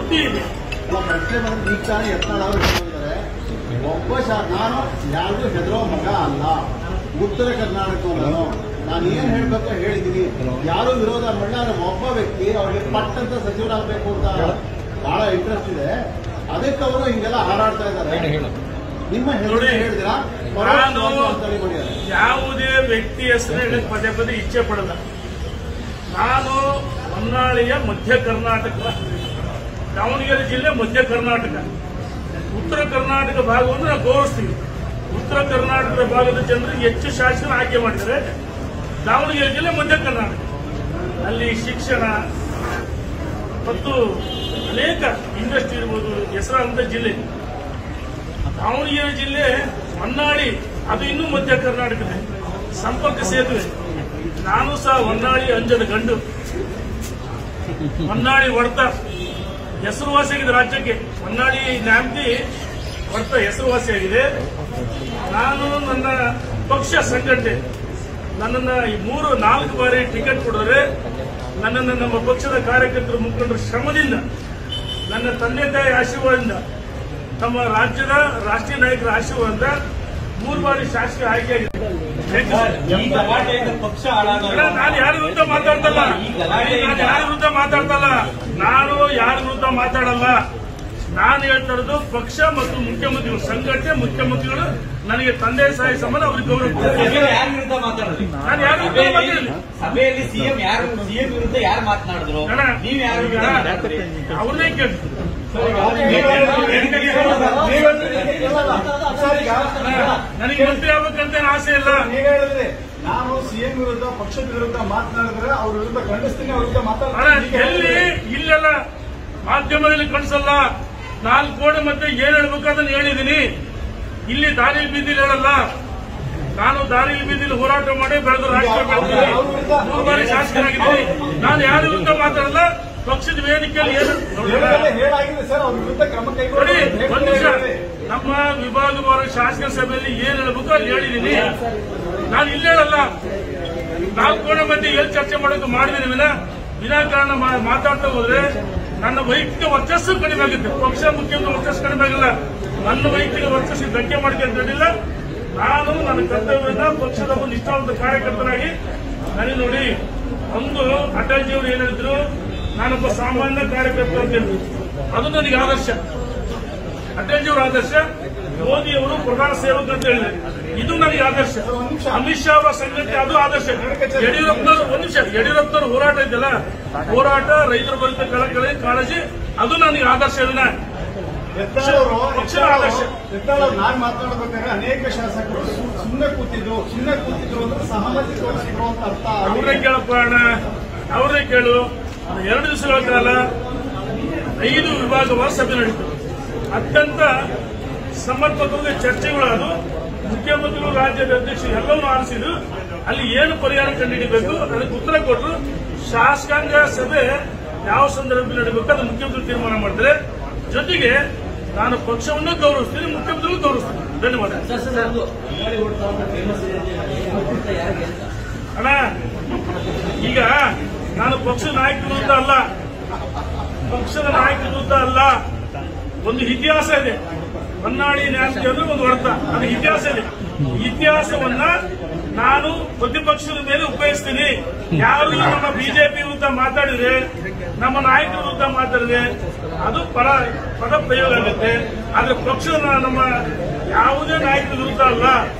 ಬುದ್ಧಿ ಇದೆ ಅಲ್ಲ, ಪ್ರಶ್ನೆ ಬಂದ್ರೆ ಈಗ ತಾನೇ ಯತ್ನಾಳ್ ಅವರು ಹೇಳಿದ್ದಾರೆ ಒಬ್ಬ ಶಾ ನಾನು ಯಾರಿಗೂ ಹೆದರೋ ಮಗ ಅಲ್ಲ ಉತ್ತರ ಕರ್ನಾಟಕದವನು ನಾನು ಏನ್ ಹೇಳ್ಬೇಕೋ ಹೇಳಿದೀನಿ ಯಾರು ವಿರೋಧ ಮಾಡಲ್ಲ ಒಬ್ಬ ವ್ಯಕ್ತಿ ಅವ್ರಿಗೆ ಪಟ್ಟಂತ ಸಚಿವರಾಗಬೇಕು ಅಂತ ಬಹಳ ಇಂಟ್ರೆಸ್ಟ್ ಇದೆ ಅದಕ್ಕೆ ಅವರು ಹಿಂಗೆಲ್ಲ ಹಾರಾಡ್ತಾ ಇದ್ದಾರೆ ನಿಮ್ಮ ಹೆಸರು ನೋಡಿ, ಹೇಳಿದಿರಾ ನಾನು ಅಂತೇಳಿ ಮಾಡಿದ್ದಾರೆ ಯಾವುದೇ ವ್ಯಕ್ತಿ ಹೆಸರು ಹೇಳಕ್ ಪದೇ ಪದೇ ಇಚ್ಛೆ ಪಡಲ್ಲ ನಾನು ಹೊನ್ನಾಳಿಯ ಮಧ್ಯ ಕರ್ನಾಟಕ ದಾವಣಗೆರೆ ಜಿಲ್ಲೆ ಮಧ್ಯ ಕರ್ನಾಟಕ ಉತ್ತರ ಕರ್ನಾಟಕ ಭಾಗವನ್ನು ನಾವು ಗೌರವಿಸ್ತೀವಿ ಉತ್ತರ ಕರ್ನಾಟಕದ ಭಾಗದ ಜನರಿಗೆ ಹೆಚ್ಚು ಶಾಸಕರು ಆಯ್ಕೆ ಮಾಡಿದ್ದಾರೆ ದಾವಣಗೆರೆ ಜಿಲ್ಲೆ ಮಧ್ಯ ಕರ್ನಾಟಕ ಅಲ್ಲಿ ಶಿಕ್ಷಣ ಮತ್ತು ಅನೇಕ ಇಂಡಸ್ಟ್ರಿ ಇರ್ಬೋದು ಹೆಸರಾದಂತ ಜಿಲ್ಲೆ ದಾವಣಗೆರೆ ಜಿಲ್ಲೆ ಹೊನ್ನಾಳಿ ಅದು ಇನ್ನೂ ಮಧ್ಯ ಕರ್ನಾಟಕದ ಸಂಪರ್ಕ ಸೇತುವೆ ನಾನು ಸಹ ಹೊನ್ನಾಳಿ ಅಂಜದ ಗಂಡು ಹೊನ್ನಾಳಿ ಹೊಡೆತ ಹೆಸರುವಾಸಿಯಾಗಿದೆ ರಾಜ್ಯಕ್ಕೆ ಹೊನ್ನಾಳಿ ನ್ಯಾಮತಿ ಹೊಡೆತ ಹೆಸರುವಾಸಿಯಾಗಿದೆ ನಾನು ನನ್ನ ಪಕ್ಷ ಸಂಘಟನೆ ನನ್ನನ್ನ ಈ ಮೂರು ನಾಲ್ಕು ಬಾರಿ ಟಿಕೆಟ್ ಕೊಡಿದ್ರೆ ನನ್ನನ್ನು ನಮ್ಮ ಪಕ್ಷದ ಕಾರ್ಯಕರ್ತರು ಮುಖಂಡರ ಶ್ರಮದಿಂದ ನನ್ನ ತಂದೆ ತಾಯಿ ಆಶೀರ್ವಾದದಿಂದ ನಮ್ಮ ರಾಜ್ಯದ ರಾಷ್ಟ್ರೀಯ ನಾಯಕರ ಆಶೀರ್ವಾದದಿಂದ ಮೂರು ಬಾರಿ ಶಾಸಕ ಆಯ್ಕೆಯಾಗಿದೆ ಈ ಗಲಾಟೆಯಿಂದ ಪಕ್ಷ ಹಾಳಾಗೋದು ಅಣ್ಣ, ನಾನು ಯಾರ ವಿರುದ್ಧ ಮಾತಾಡ್ತಲ್ಲ ಈ ಗಲಾಟೆಯಿಂದ- ನಾನು ಯಾರ ವಿರುದ್ಧ ಮಾತಾಡ್ತಲ್ಲ ನಾನು ಯಾರ ವಿರುದ್ಧ ಮಾತಾಡಲ್ಲ ನಾನು ಹೇಳ್ತಾ ಇರೋದು ಪಕ್ಷ ಮತ್ತು ಮುಖ್ಯಮಂತ್ರಿಗಳು ಸಂಘಟನೆ ಮುಖ್ಯಮಂತ್ರಿಗಳು ನನಗೆ ತಂದೆ ಸಾಯಿ ಸಂಬಂಧ ಅವ್ರಿಗೆ ಗೌರವ ಕೊಡ್ತೀನಿ. ಸಭೆಯಲ್ಲಿ ಯಾರ ವಿರುದ್ಧ ಮಾತಾಡೋದು ನಾನು ಯಾರ ವಿರುದ್ಧ ಸಭೆಯಲ್ಲಿ ಮಾತಾಡಲಿಲ್ಲ ಸಭೆಯಲ್ಲಿ ಸಿಎಂ ಯಾರು ಸಿಎಂ ವಿರುದ್ಧ ಯಾರು ಮಾತನಾಡಿದ್ರು ಅಣ್ಣ, ನೀವ್ ಯಾರ ವಿರುದ್ಧ ಈಗ ಮಾತಾಡಿದ್ರಿ ಅವ್ರನ್ನೇ ಕೇಳಿ ನನಗೆ ಮಂತ್ರಿ ಆಗ್ಬೇಕಂತ ಏನ್ ಆಸೆ ಇಲ್ಲ ಈಗ ಹೇಳಿದ್ರಿ ನಾನು ಸಿಎಂ ವಿರುದ್ಧ ಪಕ್ಷದ ವಿರುದ್ಧ ಮಾತನಾಡಿದ್ರೆ ಅವ್ರ ವಿರುದ್ಧ ಖಂಡಿಸ್ತೀನಿ ಅವ್ರ ವಿರುದ್ಧ ಅಣ್ಣ ಮಾತಾಡ್ತೀನಿ ಎಲ್ಲಿ ಇಲ್ಲೆಲ್ಲ ಮಾಧ್ಯಮದಲ್ಲಿ ಕಳಿಸಲ್ಲ ನಾಲ್ಕು ಕೋಣೆ ಮತ್ತೆ ಏನ್ ಹೇಳ್ಬೇಕು ಅದನ್ನ ಹೇಳಿದೀನಿ ಇಲ್ಲಿ ದಾರಿ ಬೀದಿಲಿ ಹೇಳಲ್ಲ ನಾನು ದಾರಿ ಬೀದಿಲಿ ಹೋರಾಟ ಮಾಡಿ ಬೆಳೆದು ರಾಜಕೀಯ ಬೆಳೆದಿದ್ದೀನಿ ಮೂರು ಬಾರಿ ಶಾಸಕರಾಗಿದ್ದೀನಿ ನಾನು ಯಾರ ವಿರುದ್ಧ ಮಾತಾಡಲ್ಲ ಪಕ್ಷದ ವೇದಿಕೆಯಲ್ಲಿ ಏನು ಹೇಳೋದಲ್ಲೇ ಹೇಳಾಗಿದೆ ಸರ್ ಅವ್ರ ವಿರುದ್ಧ ಕ್ರಮ ನೋಡಿ ಕೈಗೊಳ್ಳಿ ಒಂದು ನಿಮಿಷ ನಮ್ಮ ವಿಭಾಗವಾರ ಶಾಸಕ ಸಭೆಯಲ್ಲಿ ಏನ್ ಹೇಳ್ಬೇಕು ಅಲ್ಲಿ ಹೇಳಿದೀನಿ ನಾನು ಇಲ್ಲಿ ಹೇಳಲ್ಲ ನಾಲ್ಕು ಕೋಣ ಮಂದಿ ಎಲ್ಲಿ ಚರ್ಚೆ ಮಾಡೋಕೆ ಮಾಡಿದೀನಿ ವಿನ ವಿನಾಕಾರಣ ಮಾ- ಮಾತಾಡ್ತಾ ಹೋದ್ರೆ ನನ್ನ ವೈಯಕ್ತಿಕ ವರ್ಚಸ್ಸು ಕಡಿಮೆ ಆಗುತ್ತೆ ಪಕ್ಷ ಮುಖ್ಯಮಂತ್ರಿ ವರ್ಚಸ್ಸು ಕಡಿಮೆ ಆಗಿಲ್ಲ ನನ್ನ ವೈಯಕ್ತಿಕ ವರ್ಚಸ್ಸು ಧಕ್ಕೆ ಮಾಡ್ಕೊಂಡಿಲ್ಲ ನಾನು ನನ್ನ ಕರ್ತವ್ಯದಿಂದ ಪಕ್ಷದ ಒಂದು ನಿಷ್ಠಾವಂತ ಕಾರ್ಯಕರ್ತನಾಗಿ ನನಗೆ ನೋಡಿ ಒಂದು ಅಟಲ್ಜಿಯವರು ಏನ್ ಹೇಳಿದ್ರು ನಾನೊಬ್ಬ ಸಾಮಾನ್ಯ ಕಾರ್ಯಕರ್ತ ಅಂತ ಹೇಳಿದ್ರು ಅದು ನನಗೆ ಆದರ್ಶ ಅಟಲ್ಜಿಯವರ ಆದರ್ಶ ಮೋದಿಯವರು ಪ್ರಧಾನ ಸೇವಕ ಅಂತ ಹೇಳಿದ್ದಾರೆ ಇದು ನನಗೆ ಆದರ್ಶ ಅಮಿತ್ ಶಾ ಅವರ ಸಂಘಟನೆ ಅದು ಆದರ್ಶ ಯಡಿಯೂರಪ್ಪನವರು ಒಂದು ನಿಮಿಷ ಯಡಿಯೂರಪ್ಪನವರು ಹೋರಾಟ ಇದೆಯಲ್ಲ ಹೋರಾಟ ರೈತರ ಬಗ್ಗೆ ಕಳಕಳಿ ಕಾಳಜಿ ಅದು ನನಗೆ ಆದರ್ಶ ಇದನ್ನ ಎತ್ತಾಳವರು ಪಕ್ಷದ ಆದರ್ಶ. ಎತ್ತಾಳವ್ರು ನಾನ್ ಮಾತನಾಡಬೇಕಾದ್ರೆ ಅನೇಕ ಶಾಸಕರು ಸು- ಸುಮ್ನೆ ಕೂತಿದ್ರು ಸುಮ್ನೆ ಕೂತಿದ್ರು ಅಂದ್ರೆ ಸಹಮತಿ ತೋರಿಸಿದ್ರು ಅಂತ ಅರ್ಥ ಅವ್ರನ್ನೇ ಕೇಳಪ್ಪ ಅಣ್ಣ ಅವ್ರನ್ನೇ ಕೇಳು ಎರಡು ದಿವಸಗಳ ಕಾಲ ಐದು ವಿಭಾಗವಾರ ಸಭೆ ನಡೀತು ಅತ್ಯಂತ ಸಮರ್ಪಕವಾಗಿ ಚರ್ಚೆಗಳಾದ ಮುಖ್ಯಮಂತ್ರಿಗಳು ರಾಜ್ಯದ ಅಧ್ಯಕ್ಷರು ಎಲ್ಲವನ್ನೂ ಆರಿಸಿದ್ರು ಅಲ್ಲಿ ಏನು ಪರಿಹಾರ ಕಂಡುಹಿಡಿಬೇಕು ಅದಕ್ಕೆ ಉತ್ತರ ಕೊಟ್ಟರು ಶಾಸಕಾಂಗ ಸಭೆ ಯಾವ ಸಂದರ್ಭದಲ್ಲಿ ನಡೀಬೇಕು ಅದು ಮುಖ್ಯಮಂತ್ರಿ ತೀರ್ಮಾನ ಮಾಡ್ತಾರೆ ಜೊತೆಗೆ ನಾನು ಪಕ್ಷವನ್ನು ಗೌರವಿಸ್ತೀನಿ ಮುಖ್ಯಮಂತ್ರಿಗಳು ಗೌರವಿಸ್ತೀನಿ ಧನ್ಯವಾದ ಅಣ್ಣ ಈಗ ನಾನು ಪಕ್ಷದ ನಾಯಕರು ಅಂತ ಅಲ್ಲ ಪಕ್ಷದ ನಾಯಕರು ಅಂತ ಅಲ್ಲ ಒಂದು ಇತಿಹಾಸ ಇದೆ ಹೊನ್ನಾಳಿ ನ್ಯಾಮತಿ ಅಂದ್ರೆ ಒಂದು ಹೊಡೆತ ಅದು ಇತಿಹಾಸ ಇದೆ ಇತಿಹಾಸವನ್ನ ನಾನು ಪ್ರತಿಪಕ್ಷದ ಮೇಲೆ ಉಪಯೋಗಿಸ್ತೀನಿ ಯಾರು ನಮ್ಮ ಬಿಜೆಪಿ ವಿರುದ್ಧ ಮಾತಾಡಿದ್ರೆ ನಮ್ಮ ನಾಯಕರ ವಿರುದ್ಧ ಮಾತಾಡಿದ್ರೆ ಅದು ಪರ ಪದ ಪ್ರಯೋಗ ಆಗುತ್ತೆ ಆದ್ರೆ ಪಕ್ಷದ ನಮ್ಮ ಯಾವುದೇ ನಾಯಕರ ವಿರುದ್ಧ ಅಲ್ಲ